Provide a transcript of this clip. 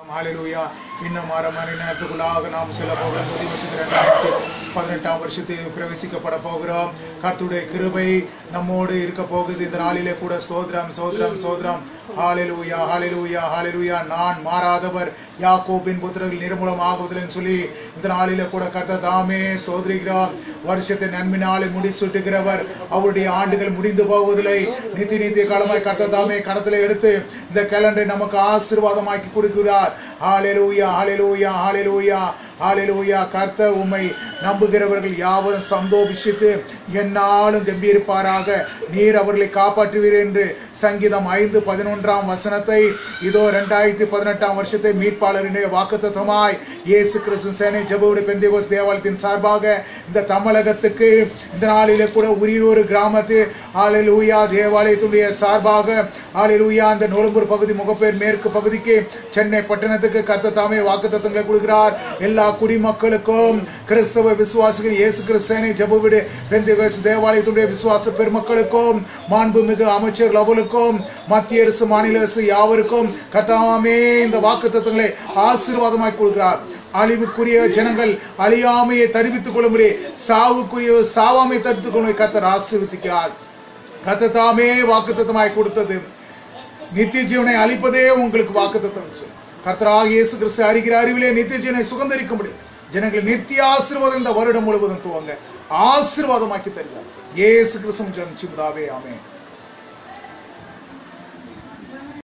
ஹalleluya இன்னும் அரை மணி நேரத்துக்குள்ளாக நாம் செல்ல போகிறோம் புதிய வருஷத்து ரெண்டாயிரத்தி பதினெட்டாம் வருஷத்துக்கு பிரவேசிக்கப்பட போகிறோம் கர்த்தருடைய கிருபை நம்மோடு இருக்க போகுது இந்த நாளிலே கூட சோதரம் சோதரம் சோதரம் ஹalleluya ஹalleluya ஹalleluya நான் மாறாதவர் யாக்கோபின் புத்திரர்கள் நிர்மூலம் ஆகுவதில்லைன்னு சொல்லி இந்த நாளிலே கூட கர்த்தர் தாமே சோதரிக்கிறார் வருஷத்தை நன்மையினாலே முடிசூட்டுகிறவர் அவருடைய ஆண்டுகள் முடிந்து போவதில்லை நித்தி நித்திய காலமாய் கர்த்தர் தாமே கடத்திலே எடுத்து இந்த கேலண்டரை நமக்கு ஆசீர்வாதமாக்கி கொடுக்கிறார் ஹalleluya ஹalleluya ஹalleluya ஹalleluya கர்த்தர் உம்மை நம்புகிறவர்கள் யாவரும் சந்தோஷித்து என்னாலும் கம்பீரிப்பாராக நீர் அவர்களை காப்பாற்றுவீர் என்று சங்கீதம் ஐந்து பதினொன்றாம் வசனத்தை இதோ ரெண்டாயிரத்தி பதினெட்டாம் வருஷத்தை மீட்பாளரினுடைய வாக்குத்தத்தமாய் இயேசு கிறிஸ்து சேனை ஜபுடைய பெந்தேகோஸ் தேவாலயத்தின் சார்பாக இந்த தமிழகத்துக்கு இந்த நாளிலே கூட உரியூர் கிராமத்து ஆளிலூயா தேவாலயத்துடைய சார்பாக ஆளிலூயா அந்த நுழம்பூர் பகுதி முகப்பேர் மேற்கு பகுதிக்கு சென்னை பட்டணத்துக்கு கர்த்த தாமே வாக்குத்தத்தங்களை கொடுக்கிறார் எல்லா குடிமக்களுக்கும் கிறிஸ்தவ விசுவாசிகள் இயேசு கிறிஸ்தனை ஜபுவிடு பெந்தேகோஸ் தேவாலயத்துடைய விசுவாச பெருமக்களுக்கும் மாண்புமிகு அமைச்சர்கள் அவர்களுக்கும் மத்திய அரசு மாநில அரசு யாவருக்கும் கர்த்தாமே இந்த வாக்குத்தத்தங்களை ஆசீர்வாதமாய் கொடுக்கிறார் அழிவுக்குரிய ஜனங்கள் அழியாமையை தருவித்துக் கொள்ளும்படி சாவுக்குரிய சாவாமை தடுத்துக் கொள்ளும்படி கர்த்தர் ஆசீர்வதிக்கிறார் கர்த்தர் தாமே வாக்குத்தத்தமாய் கொடுத்தது நித்திய ஜீவனை அளிப்பதே உங்களுக்கு வாக்குத்தத்தம் கர்த்தராக இயேசு கிறிஸ்து அறிகிற அறிவிலே நித்திய ஜீவனை சுகந்தரிக்க முடியும் ஜனங்கள் நித்திய ஆசீர்வாதம் இந்த வருடம் முழுவதும் துவங்க ஆசீர்வாதமாக்கி தருகிறார் இயேசு கிறிஸ்து ஜெனிச்சுதாவே ஆமென்